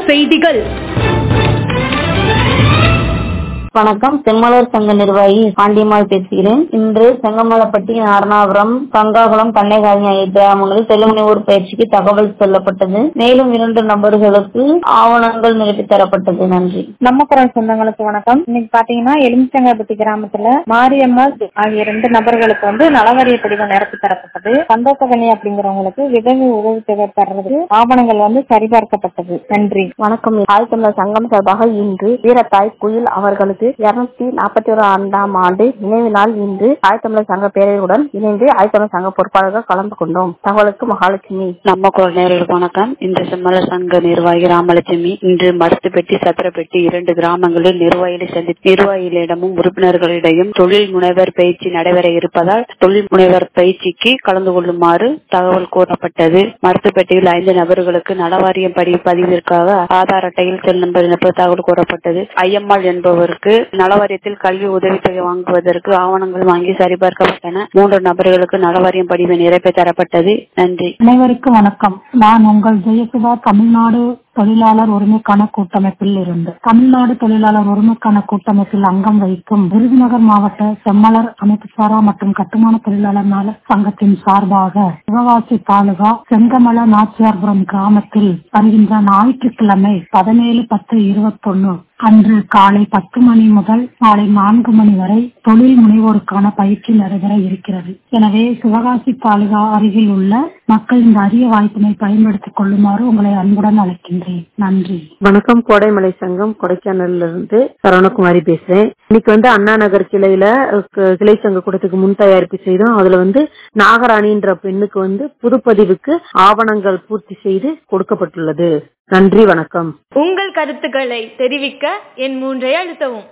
செய்திகள் வணக்கம் செம்மலர் சங்க நிர்வாகி பாண்டியம்மாள் பேசுகிறேன் இன்று செங்கமலப்பட்டி நாரணாபுரம் கங்காகுளம் கண்ணைகாலனி ஆகிய கிராமங்களில் தெலுங்குனியூர் பயிற்சிக்கு தகவல் சொல்லப்பட்டது மேலும் இரண்டு நபர்களுக்கு ஆவணங்கள் நிரப்பி தரப்பட்டது நன்றி நம்ம குரல் சொந்தங்களுக்கு வணக்கம் இன்னைக்கு பாத்தீங்கன்னா எலுமிச்சங்காப்பட்டி கிராமத்துல மாரியம்மாள் ஆகிய ரெண்டு நபர்களுக்கு வந்து நலவாரிய படிவம் நிரப்பி தரப்பட்டது சந்தோஷகனி அப்படிங்கிறவங்களுக்கு விதவி உதவி தொகை பெறதுக்கு ஆவணங்கள் வந்து சரிபார்க்கப்பட்டது நன்றி வணக்கம் ஆழ்த்தமிழர் சங்கம் சார்பாக இன்று வீரத்தாய் குயில் அவர்களுக்கு இருநூத்தி நாற்பத்தி ஒரு ஆண்டாம் ஆண்டு நினைவு நாள் இன்று ஆழ்த்தமிழர் சங்க பேரவையுடன் இணைந்து ஆழ்த்தமிழர் சங்க பொறுப்பாளர்கள் கலந்து கொண்டோம் தகவலுக்கு மகாலட்சுமி நம்ம குரல் நேர்களுக்கு வணக்கம் இன்று செம்மலர் சங்க நிர்வாகி ராமலட்சுமி இன்று மருத்துப்பட்டி சத்திரப்பட்டி இரண்டு கிராமங்களில் நிர்வாகிகளை சந்தித்து நிர்வாகிகளிடமும் உறுப்பினர்களிடையும் தொழில் முனைவர் பயிற்சி நடைபெற இருப்பதால் தொழில் முனைவர் பயிற்சிக்கு கலந்து கொள்ளுமாறு தகவல் கூறப்பட்டது மருத்துப்பட்டியில் ஐந்து நபர்களுக்கு நலவாரியம் படி பதிவிற்காக ஆதார் அட்டையில் செல் நம்பர் இணைப்பு தகவல் கூறப்பட்டது ஐயம்மாள் என்பவருக்கு நலவாரியத்தில் கல்வி உதவித்தொகை வாங்குவதற்கு ஆவணங்கள் வாங்கி சரிபார்க்கப்பட்டன மூன்று நபர்களுக்கு நலவாரியம் படிவ நிரப்பி தரப்பட்டது நன்றி அனைவருக்கும் வணக்கம் நான் உங்கள் ஜெயசுதா தமிழ்நாடு தொழிலாளர் உரிமைக்கான கூட்டமைப்பில் இருந்து தமிழ்நாடு தொழிலாளர் உரிமைக்கான கூட்டமைப்பில் அங்கம் வகிக்கும் விருதுநகர் மாவட்ட செம்மலர் அமைப்பு சாரா மற்றும் கட்டுமான தொழிலாளர் நல சங்கத்தின் சார்பாக சிவகாசி தாலுகா செங்கமல நாச்சியார்புரம் கிராமத்தில் வருகின்ற ஞாயிற்றுக்கிழமை பதினேழு பத்து இருபத்தொன்னு அன்று காலை பத்து மணி முதல் மாலை நான்கு மணி வரை தொழில் முனைவோருக்கான பயிற்சி நடைபெற இருக்கிறது எனவே சிவகாசி தாலுகா அருகில் உள்ள மக்கள் இந்த அரிய வாய்ப்பினை பயன்படுத்திக் கொள்ளுமாறு உங்களை அன்புடன் அழைக்கின்றேன் நன்றி வணக்கம் கோடைமலை சங்கம் கொடைக்கானல்ல இருந்து சரவணகுமாரி பேசுறேன் இன்னைக்கு வந்து அண்ணா நகர் கிளையில க- கிளை சங்க கூட்டத்துக்கு முன் தயாரிப்பு செய்தோம் அதுல வந்து நாகராணின்ற பெண்ணுக்கு வந்து புதுப்பதிவுக்கு ஆவணங்கள் பூர்த்தி செய்து கொடுக்கப்பட்டுள்ளது நன்றி வணக்கம் உங்கள் கருத்துக்களை தெரிவிக்க என் மூன்றை அழுத்தவும்